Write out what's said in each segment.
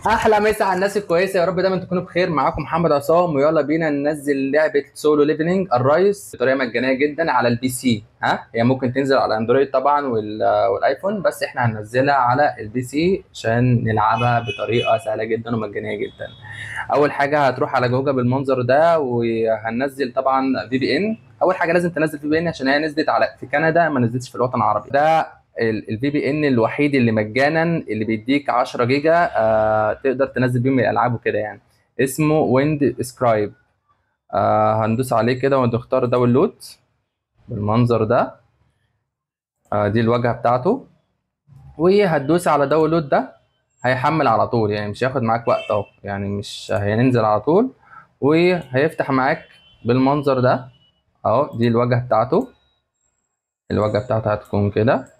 احلى مسا على الناس الكويسه يا رب دايما تكونوا بخير معاكم محمد عصام ويلا بينا ننزل لعبه سولو ليفلنج الرايس بطريقه مجانيه جدا على البي سي ها هي ممكن تنزل على اندرويد طبعا وال- والايفون بس احنا هننزلها على البي سي عشان نلعبها بطريقه سهله جدا ومجانيه جدا اول حاجه هتروح على جوجل بالمنظر ده وهننزل طبعا في بي ان اول حاجه لازم تنزل في بي ان عشان هي نزلت على في كندا ما نزلتش في الوطن العربي ده الفي بي ان الوحيد اللي مجانا اللي بيديك 10 جيجا آه تقدر تنزل بيهم الالعاب وكده يعني اسمه ويند سكرايب آه هندوس عليه كده ونختار داونلود بالمنظر ده آه دي الواجهه بتاعته وهتدوس على داونلود ده هيحمل على طول يعني مش هياخد معاك وقت اهو يعني مش هينزل على طول وهيفتح معاك بالمنظر ده اهو دي الواجهه بتاعته الواجهه بتاعته هتكون كده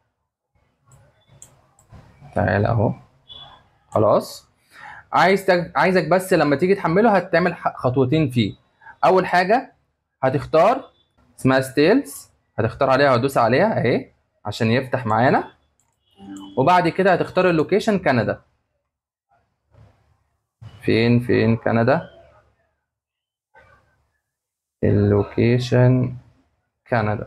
تعالى اهو خلاص عايز تج... عايزك بس لما تيجي تحمله هتعمل ح- خطوتين فيه اول حاجه هتختار اسمها ستيلز هتختار عليها وتدوس عليها اهي عشان يفتح معانا وبعد كده هتختار اللوكيشن كندا فين فين كندا اللوكيشن كندا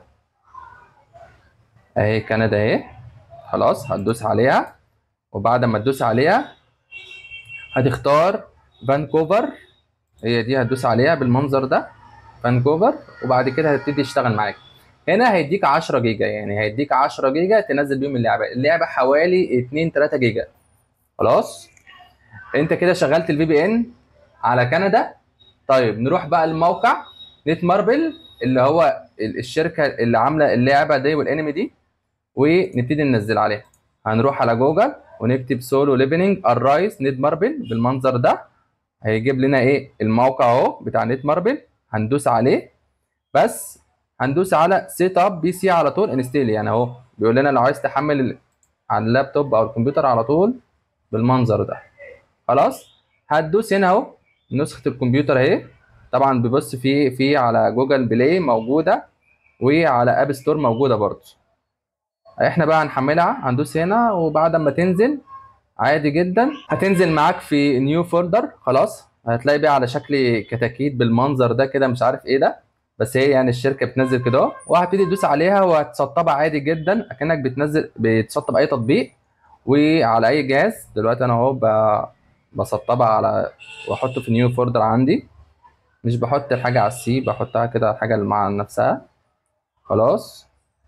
اهي كندا اهي خلاص هتدوس عليها وبعد ما تدوس عليها هتختار فانكوفر هي دي هتدوس عليها بالمنظر ده فانكوفر وبعد كده هتبتدي يشتغل معاك هنا هيديك 10 جيجا يعني هيديك 10 جيجا تنزل بيهم اللعبه اللعبه حوالي 2 3 جيجا خلاص انت كده شغلت الفي بي ان على كندا طيب نروح بقى الموقع نت ماربل اللي هو ال- الشركه اللي عامله اللعبه دي والانمي دي ونبتدي ننزل عليها هنروح على جوجل ونكتب سولو ليفنينج الرايس نت ماربل بالمنظر ده هيجيب لنا ايه الموقع اهو بتاع نت ماربل هندوس عليه بس هندوس على سيت اب بي سي على طول انستيل يعني اهو بيقول لنا لو عايز تحمل ال- على اللابتوب او الكمبيوتر على طول بالمنظر ده خلاص هتدوس هنا اهو نسخة الكمبيوتر اهي طبعا بيبص في في على جوجل بلاي موجودة وعلى اب ستور موجودة برضه احنا بقى هنحملها هندوس هنا وبعد ما تنزل عادي جدا هتنزل معاك في نيو فولدر خلاص هتلاقي بقى على شكل كتاكيت بالمنظر ده كده مش عارف ايه ده بس هي يعني الشركه بتنزل كده اهو وهتبتدي تدوس عليها وهتسطبها عادي جدا اكنك بتنزل بتسطب اي تطبيق وعلى اي جهاز دلوقتي انا اهو ب- بسطبها على واحطه في نيو فولدر عندي مش بحط الحاجه على السي بحطها كده الحاجه اللي مع نفسها خلاص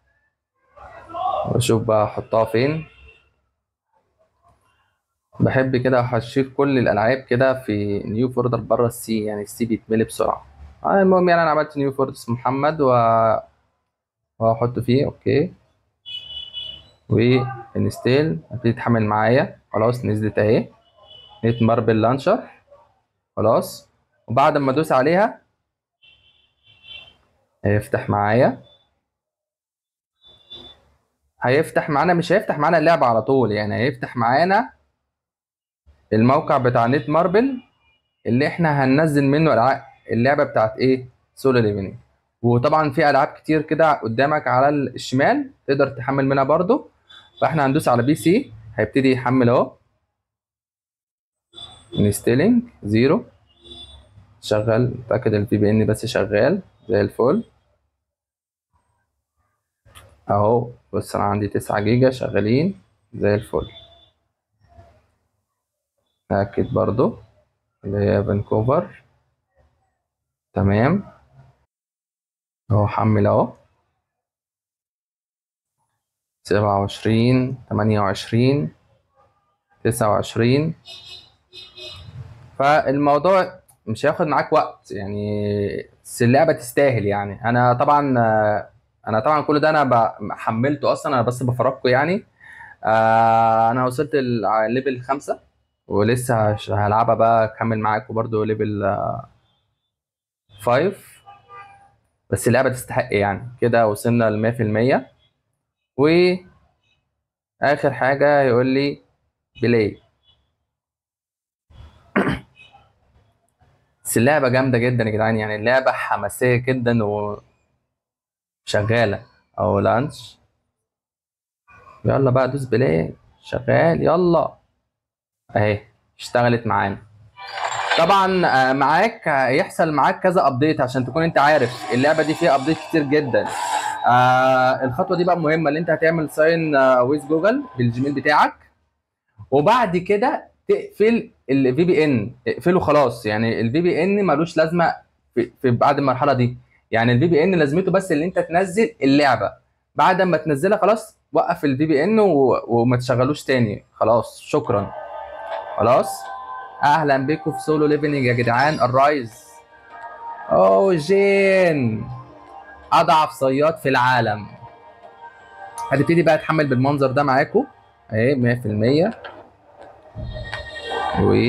واشوف بقى احطها فين بحب كده هشيل كل الالعاب كده في نيو فولدر بره السي يعني السي بيتملي بسرعه آه، المهم يعني انا عملت نيو فولدر اسمه محمد و وهحطه فيه اوكي وانستيل هتبتدي تحمل معايا خلاص نزلت اهي نت ماربل لانشر خلاص وبعد ما ادوس عليها هيفتح معايا هيفتح معانا مش هيفتح معانا اللعبة على طول يعني هيفتح معانا الموقع بتاع نت ماربل اللي احنا هننزل منه الع- اللعبة بتاعت ايه سولو ليفينج وطبعا في العاب كتير كده قدامك على الشمال تقدر تحمل منها برضو فاحنا هندوس على بي سي هيبتدي يحمل اهو انستيلينج زيرو شغال متأكد الفي بي ان بس شغال زي الفل اهو بص انا عندي تسعة جيجا شغالين زي الفل أكد برضو اللي هي فانكوفر تمام اهو حمل اهو سبعة وعشرين تمانية وعشرين تسعة وعشرين فالموضوع مش هياخد معاك وقت يعني بس اللعبة تستاهل يعني أنا طبعا أنا طبعا كل ده أنا ب- حملته أصلا أنا بس بفرجكم يعني آه، أنا وصلت الليفل خمسة ولسه هش- هلعبها بقى أكمل معاكم برضو ليفل فايف بس اللعبة تستحق يعني كده وصلنا لمية في المية وآخر حاجة يقول لي بلاي بس اللعبة جامدة جدا يا جدعان يعني اللعبة حماسية جدا وشغالة أو لانش يلا بقى دوس بلاي شغال يلا أهي اشتغلت معانا طبعا آه، معاك هيحصل معاك كذا ابديت عشان تكون انت عارف اللعبه دي فيها ابديت كتير جدا آه الخطوه دي بقى مهمه اللي انت هتعمل ساين آه ويز جوجل بالجيميل بتاعك وبعد كده تقفل الفي بي ان اقفله خلاص يعني الفي بي ان ملوش لازمه في, في بعد المرحله دي يعني الفي بي ان لازمته بس اللي انت تنزل اللعبه بعد ما تنزلها خلاص وقف الفي بي ان وما تشغلوش تاني خلاص شكرا خلاص اهلا بكم في سولو ليفنج يا جدعان الرايز اوه جين اضعف صياد في العالم هتبتدي بقى تحمل بالمنظر ده معاكم اهي 100% و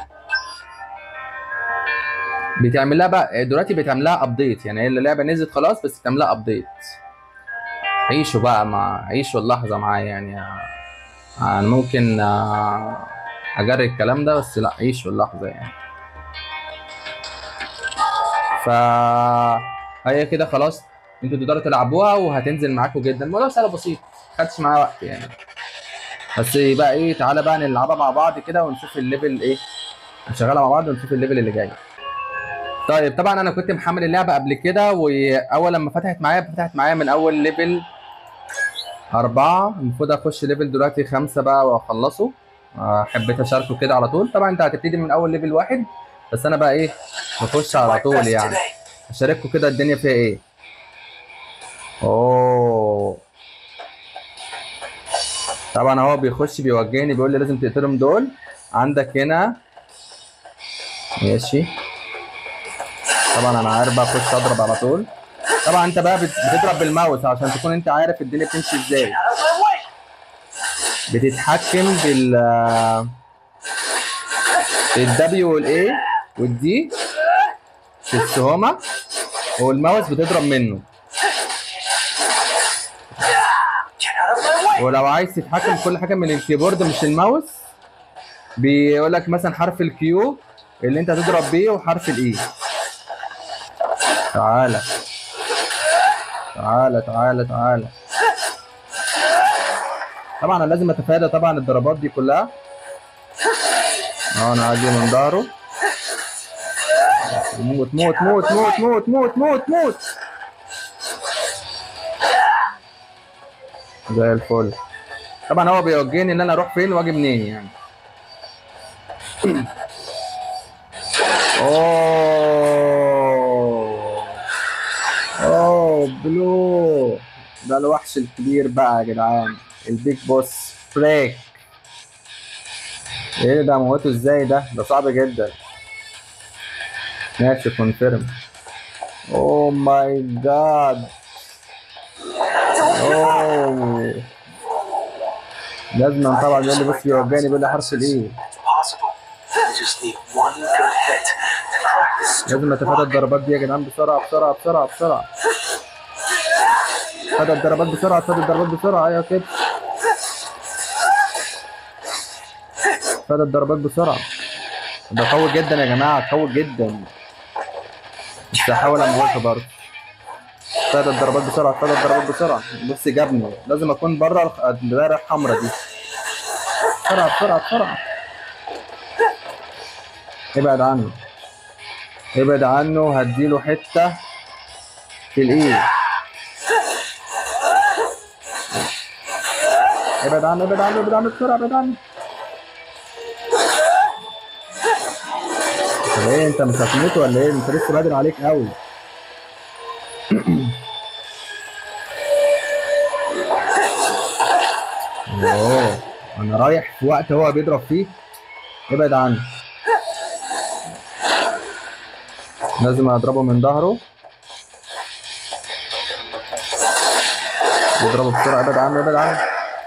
بتعمل لها بقى دلوقتي بتعمل لها ابديت يعني هي اللعبه نزلت خلاص بس بتعمل لها ابديت عيشوا بقى مع عيشوا اللحظه معايا يعني انا ممكن آه، اجري الكلام ده بس لا عيشوا اللحظه يعني ف هي كده خلاص انتوا تقدروا تلعبوها وهتنزل معاكم جدا الموضوع سهل بسيط خدش معايا وقت يعني بس بقى ايه تعالى بقى نلعبها مع بعض كده ونشوف الليفل ايه نشغلها مع بعض ونشوف الليفل اللي جاي طيب طبعا انا كنت محمل اللعبه قبل كده واول لما فتحت معايا فتحت معايا من اول ليفل أربعة المفروض أخش ليفل دلوقتي خمسة بقى وأخلصه آه، حبيت أشاركه كده على طول طبعا أنت هتبتدي من أول ليفل واحد بس أنا بقى إيه بخش على طول يعني أشارككم كده الدنيا فيها إيه أوه طبعا هو بيخش بيوجهني بيقول لي لازم تقتلهم دول عندك هنا ماشي طبعا انا عارف بقى اخش اضرب على طول طبعا انت بقى بت- بتضرب بالماوس عشان تكون انت عارف الدنيا بتمشي ازاي بتتحكم بال بالدبليو والاي والدي في السهومة والماوس بتضرب منه ولو عايز تتحكم كل حاجه من الكيبورد مش الماوس بيقول لك مثلا حرف الكيو اللي انت هتضرب بيه وحرف الاي تعالى تعالى تعالى تعالى طبعا انا لازم اتفادى طبعا الضربات دي كلها اه انا هاجي من ظهره موت موت موت موت موت موت موت موت زي الفل طبعا هو بيوجهني ان انا اروح فين واجي منين يعني اوه اوه بلو ده الوحش الكبير بقى يا جدعان البيج بوس فريك ايه ده موته ازاي ده ده صعب جدا ماشي كونفيرم اوه ماي جاد اوه لازم طبعا يقول لي بص بيوجهني بيقول لي حرف الايه It's possible. You just need one good hit to crack this لازم stupid اتفادى lock. الضربات دي يا جدعان بسرعه بسرعه بسرعه بسرعه اتفادى الضربات بسرعه اتفادى الضربات بسرعه ايوه كده اتفادى الضربات بسرعه ده قوي جدا يا جماعه قوي جدا بس هحاول اموته برضه اتفادى الضربات بسرعه اتفادى الضربات بسرعه بص جابني لازم اكون بره الدائره الحمراء دي بسرعه بسرعه بسرعه ابعد عنه ابعد عنه هديله حته في الايد ابعد عنه ابعد عنه ابعد عنه بسرعه ابعد عنه طب ايه انت مش هتموت ولا ايه انت لسه بدري عليك قوي اوه انا رايح في وقت هو بيضرب فيه ابعد عنه لازم اضربه من ظهره يضربه بسرعه ابعد عنه ابعد عنه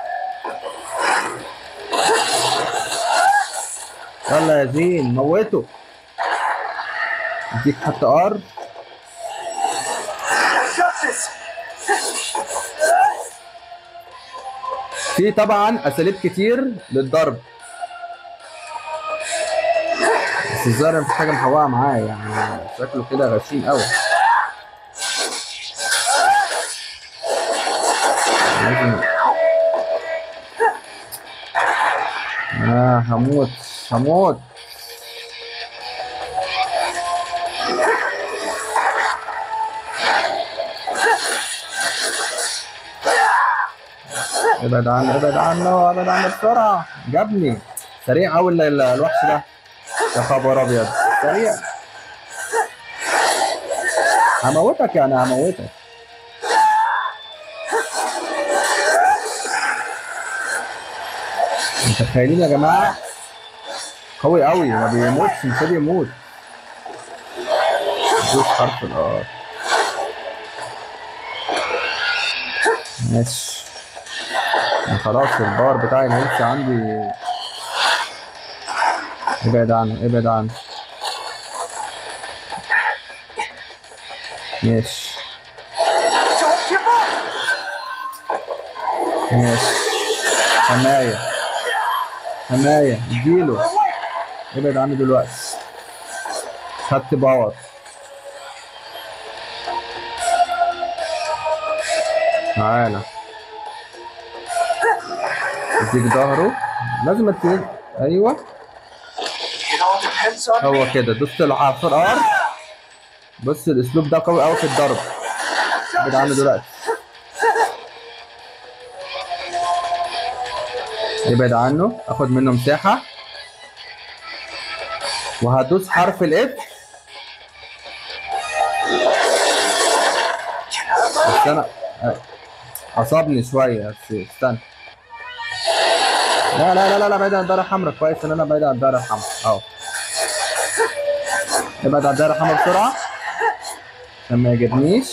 يلا يا زين موته اديك حتى ار Justice! في طبعا اساليب كتير للضرب بس الظاهر مفيش حاجه محوقه معاه يعني شكله كده غشيم قوي لازم اه هموت هموت ابعد عنه ابعد عنه ابعد عنه بسرعة جابني سريع أوي ال- ال- الوحش ده يا خبر أبيض سريع هموتك يعني هموتك متخيلين يا جماعة قوي قوي ما بيموتش مش بيموت دوس حرف الار ماشي أنا خلاص البار بتاعي الهيلث عندي ابعد عنه ابعد عنه ماشي Don't give up! ماشي حماية حماية اديله ابعد عنه دلوقتي خدت باور تعالى اديك ظهره لازم اديك ايوه It all depends on هو me. كده دوست العصر ار بص الاسلوب ده قوي قوي في الضرب ابعد عنه دلوقتي ابعد عنه اخد منه مساحة وهدوس حرف الاف Get out of my بس انا عصبني شوية بس استنى لا لا لا لا لا بعيد عن الدائرة الحمراء كويس ان انا بعيد عن الدائرة الحمراء اهو ابعد عن الدائرة الحمراء بسرعة عشان ما يجيبنيش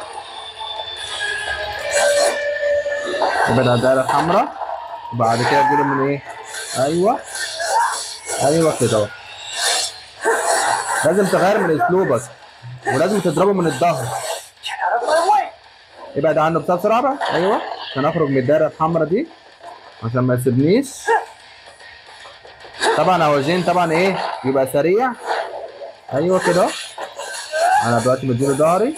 ابعد عن الدائرة الحمراء وبعد كده اديله من ايه؟ ايوه ايوه كده اهو لازم تغير من اسلوبك ولازم تضربه من الظهر Get out of my way! ابعد عنه بسرعة بقى ايوه عشان اخرج من الدايرة الحمراء دي عشان ما يسيبنيش طبعا عاوزين طبعا ايه يبقى سريع ايوه كده انا دلوقتي مديله ظهري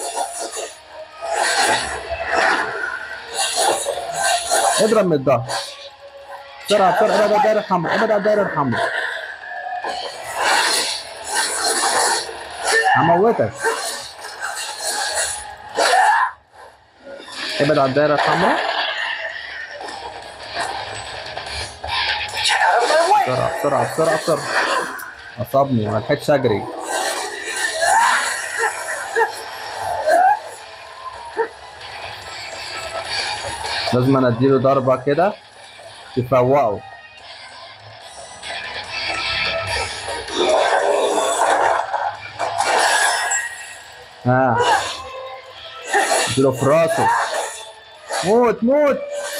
اضرب من الظهر بسرعة بسرعة ابعد عن الدايرة الحمراء ابعد عن الدايرة الحمراء هموتك ابعد عن الدايرة الحمراء Get out of my way! بسرعة بسرعة بسرعة بسرعة أصابني ما لحقتش أجري لازم أنا أديله ضربة كده تفوقه ها اديله في راسه موت موت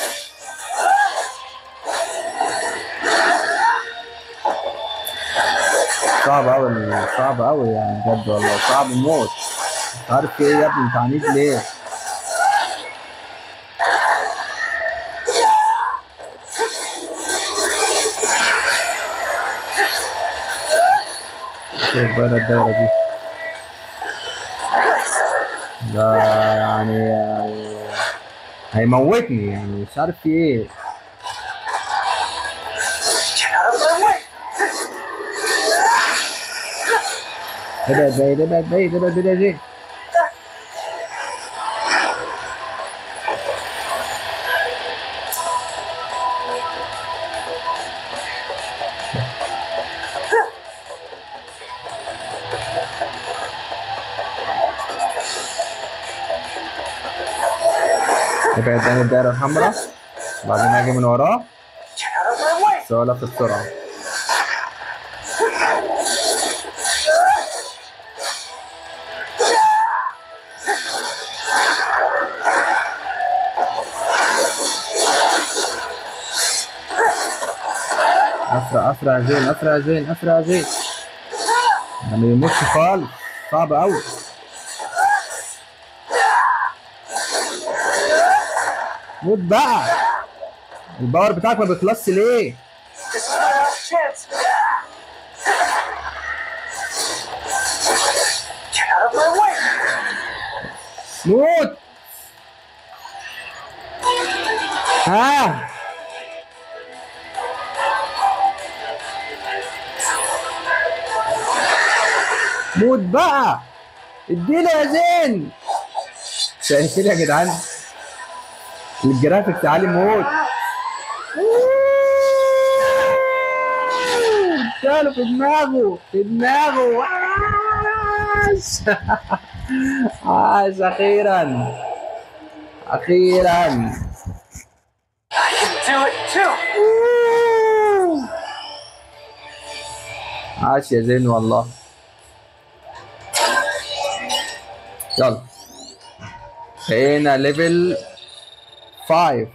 صعب أوي صعب أوي يعني بجد والله صعب موت مش عارف إيه يا ابني أنت عنيد ليه؟ شوف بقى الدايرة دي ده يعني يعني هيموتني يعني مش عارف في ايه Get out of my way! ابعد بعيد ابعد بعيد ابعد بعيد بعيد ابعد عن الدائرة الحمراء بعدين اجي من وراه Get out of my way! سؤالك بسرعة أسرع أسرع زين أسرع زين أسرع زين ده ما يموتش خالص صعب أوي موت بقى الباور بتاعك ما بيخلصش ليه؟ This is my last chance! Get out of my way! موت ها موت بقى اديله يا زين شايفين يا جدعان الجرافيكس عالي موت اداله في دماغه في دماغه عاش عاش اخيرا اخيرا I can do it too. عاش يا زين والله يلا بقينا ليفل 5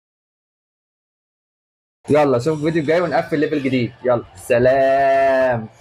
يلا شوف الفيديو الجاي ونقفل ليفل جديد يلا سلام